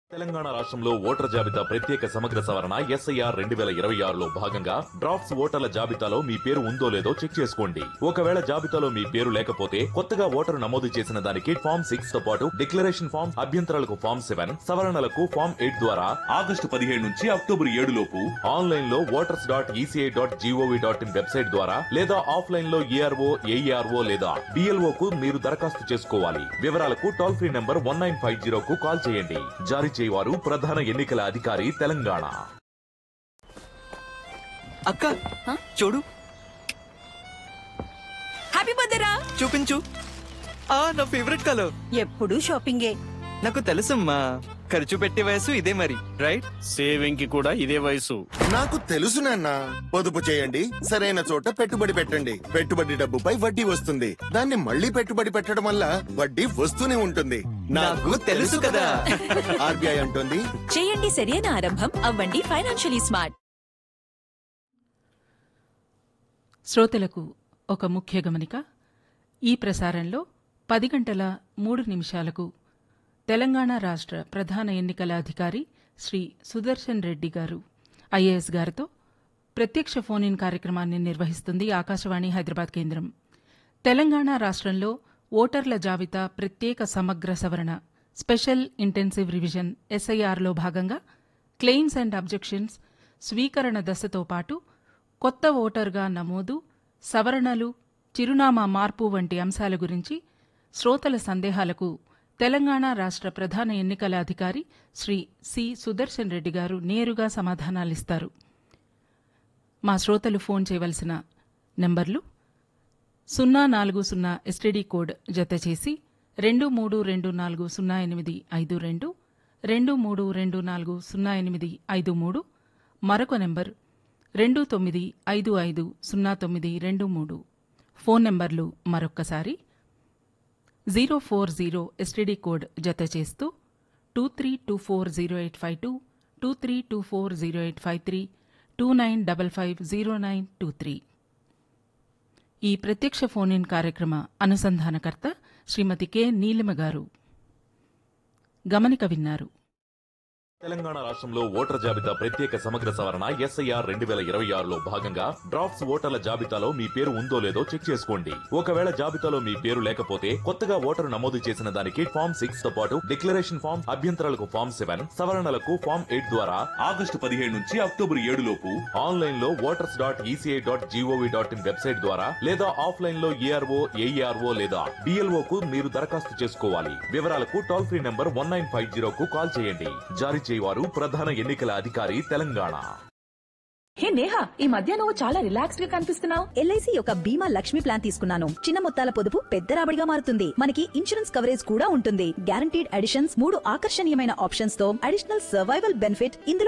తెలంగాణ రాష్ట్రంలో ఓటర్ జాబితా ప్రత్యేక సమగ్ర సవరణ ఎస్ఐఆర్ రెండు వేల ఇరవై ఆరులో భాగంగా డ్రాఫ్ట్స్ ఓటర్ల జాబితాలో మీ పేరు ఉందో లేదో చెక్ చేసుకోండి ఒకవేళ జాబితాలో మీ పేరు లేకపోతే కొత్తగా ఓటరు నమోదు చేసిన దానికి ఫామ్ సిక్స్ తో పాటు డిక్లరేషన్ ఫామ్ అభ్యంతరాలకు ఫామ్ సెవెన్ సవరణలకు ఫామ్ ఎయిట్ ద్వారా ఆగస్టు పదిహేడు నుంచి అక్టోబర్ ఏడు లోపు ఆన్లైన్ లో voters dot ECI dot GOV dot in website ద్వారా లేదా ఆఫ్లైన్ లో ఏఆర్ఓ ఏఈఆర్ఓ లేదా బిఎల్ఓ కు మీరు దరఖాస్తు చేసుకోవాలి వివరాలకు toll free number one nine five zero కు కాల్ చేయండి జారీ చేయవారు ప్రధాన ఎన్నికల అధికారి తెలంగాణ అక్క చూడు హ్యాపీ బర్త్డే రా చూపించు ఆ నా ఫేవరెట్ కలర్ ఎప్పుడు షాపింగే నాకు తెలుసమ్మా ఖర్చు పెట్టే వయసు ఇదే మరి రైట్ సేవింగ్ కి కూడా ఇదే వయసు నాకు తెలుసు నాన్న పొదుపు చేయండి సరైన చోట పెట్టుబడి పెట్టండి పెట్టుబడి డబ్బుపై వడ్డీ వస్తుంది దాన్ని మళ్ళీ పెట్టుబడి పెట్టడం వల్ల వడ్డీ వస్తూనే ఉంటుంది నాకు తెలుసు కదా. ఆర్బీఐ అంటుంది చేయండి సరైన ఆరంభం అవ్వండి ఫైనాన్షియలీ స్మార్ట్ శ్రోతలకు ఒక ముఖ్య గమనిక ఈ ప్రసారంలో పది గంటల మూడు నిమిషాలకు తెలంగాణ రాష్ట్ర ప్రధాన ఎన్నికల అధికారి శ్రీ సుదర్శన్ రెడ్డి గారు ఐఏఎస్ గారితో ప్రత్యక్ష ఫోన్ ఇన్ కార్యక్రమాన్ని నిర్వహిస్తుంది ఆకాశవాణి హైదరాబాద్ కేంద్రం తెలంగాణ రాష్ట్రంలో ఓటర్ల జాబితా ప్రత్యేక సమగ్ర సవరణ స్పెషల్ ఇంటెన్సివ్ రివిజన్ ఎస్ఐఆర్లో భాగంగా క్లెయిమ్స్ అండ్ అబ్జెక్షన్స్ స్వీకరణ దశతో పాటు కొత్త ఓటర్గా నమోదు సవరణలు చిరునామా మార్పు వంటి అంశాల గురించి శ్రోతల సందేహాలకు తెలంగాణ రాష్ట్ర ప్రధాన ఎన్నికల అధికారి శ్రీ సి సుదర్శన్ రెడ్డి గారు నేరుగా సమాధానాలిస్తారు మా శ్రోతలు ఫోన్ చేయవలసిన నెంబర్లు సున్నా నాలుగు సున్నా ఎస్టీడీ కోడ్ జత చేసి రెండు మూడు రెండు నాలుగు సున్నా ఎనిమిది ఐదు రెండు రెండు మూడు రెండు నాలుగు సున్నా ఎనిమిది ఐదు మూడు మరొక నెంబర్ రెండు తొమ్మిది ఐదు ఐదు సున్నా తొమ్మిది రెండు మూడు ఫోన్ నెంబర్లు మరొక్కసారి zero four zero STD code జత చేస్తూ two three two four zero eight five two two three two four zero eight five three two nine double five zero nine two three ఈ ప్రత్యక్ష ఫోన్ ఇన్ కార్యక్రమ అనుసంధానకర్త శ్రీమతి K Neelima గారు గమనిక విన్నారు తెలంగాణ రాష్ట్రంలో voter జాబితా ప్రత్యేక సమగ్ర సవరణ ఎస్ఐఆర్ రెండు వేల ఇరవై ఆరులో భాగంగా డ్రాఫ్ట్స్ ఓటర్ల జాబితాలో మీ పేరు ఉందో లేదో చెక్ చేసుకోండి ఒకవేళ జాబితాలో మీ పేరు లేకపోతే కొత్తగా ఓటరు నమోదు చేసిన దానికి ఫామ్ సిక్స్ తో పాటు డిక్లరేషన్ ఫామ్ అభ్యంతరాలకు ఫామ్ సెవెన్ సవరణలకు ఫామ్ ఎయిట్ ద్వారా ఆగస్టు పదిహేడు నుంచి అక్టోబర్ ఏడు లోపు ఆన్లైన్ లో voters dot ECI dot GOV dot in website ద్వారా లేదా ఆఫ్లైన్ లో ఏఆర్ఓ ఏఈఆర్ఓ లేదా బిఎల్ఓ కు మీరు దరఖాస్తు చేసుకోవాలి వివరాలకు toll free number one nine five zero కు కాల్ చేయండి జారీ చేయవారు ప్రధాన ఎన్నికల అధికారి తెలంగాణ హే నేహా ఈ మధ్య నువ్వు చాలా రిలాక్స్డ్ గా కనిపిస్తున్నావు ఎల్ఐసి యొక్క బీమా లక్ష్మి ప్లాన్ తీసుకున్నాను చిన్న మొత్తాల పొదుపు పెద్ద రాబడిగా మారుతుంది మనకి ఇన్సూరెన్స్ కవరేజ్ కూడా ఉంటుంది గ్యారంటీడ్ అడిషన్స్ మూడు ఆకర్షణీయమైన ఆప్షన్స్ తో అడిషనల్ సర్వైవల్ బెనిఫిట్ ఇందులో